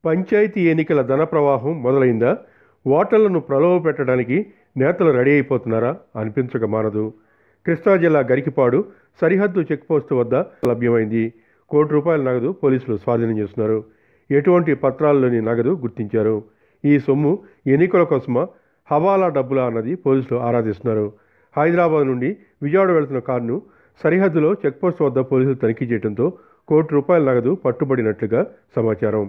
పంచాయతీ ఎన్నికల ధన ప్రవాహం మొదలైందా ఓటర్లను ప్రలోభ పెట్టడానికి నేతలు రెడీ అయిపోతున్నారా అనిపించక మానదు కృష్ణా జిల్లా గరికిపాడు సరిహద్దు చెక్పోస్టు వద్ద లభ్యమైంది కోటి రూపాయల నగదు పోలీసులు స్వాధీనం చేస్తున్నారు ఎటువంటి పత్రాల్లోని నగదు గుర్తించారు ఈ సొమ్ము ఎన్నికల కోసమా హవాలా డబ్బులా అన్నది పోలీసులు ఆరాధిస్తున్నారు హైదరాబాద్ నుండి విజయవాడ వెళుతున్న కారును సరిహద్దులో చెక్పోస్ట్ వద్ద పోలీసులు తనిఖీ చేయడంతో కోటి రూపాయల నగదు పట్టుబడినట్లుగా సమాచారం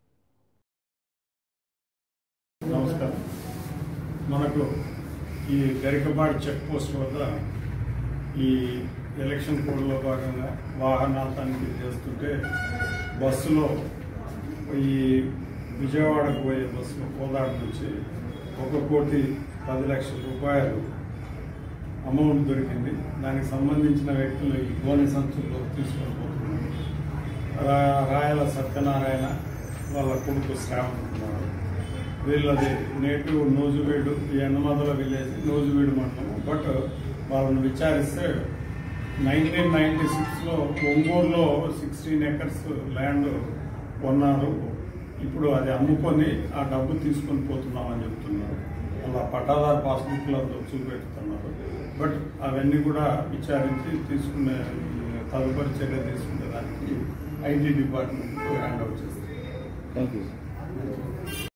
నమస్కారం మనకు ఈ గరికబాడి చెక్ పోస్ట్ వద్ద ఈ ఎలక్షన్ కోడ్లో భాగంగా వాహనాలు తనిఖీ చేస్తుంటే బస్సులో ఈ విజయవాడకు పోయే బస్సులో కోదాడ నుంచి ఒక కోటి పది లక్షల రూపాయలు అమౌంట్ దొరికింది దానికి సంబంధించిన వ్యక్తులు ఈ గోనె సంచుల్లో తీసుకొని పోతున్నారు రా- రాయల సత్యనారాయణ వాళ్ళ కొడుకు శ్రావణ్ కుమార్ వీళ్ళది నేటివ్ నూజువీడు ఈ ఎన్నమదల విలేజ్ నూజువీడు మండలం బట్ వాళ్ళని విచారిస్తే నైన్టీన్ నైన్టీ సిక్స్లో ఒంగోలులో సిక్స్టీన్ ఎకర్స్ ల్యాండ్ కొన్నారు ఇప్పుడు అది అమ్ముకొని ఆ డబ్బు తీసుకొని పోతున్నామని చెప్తున్నారు అలా పట్టాదారు పాస్బుక్లతో చూపెడుతున్నారు బట్ అవన్నీ కూడా విచారించి తీసుకునే తదుపరి చర్య తీసుకునే దానికి ఐటీ డిపార్ట్మెంట్ హ్యాండ్ అవుట్ చేస్తారు థ్యాంక్ యూ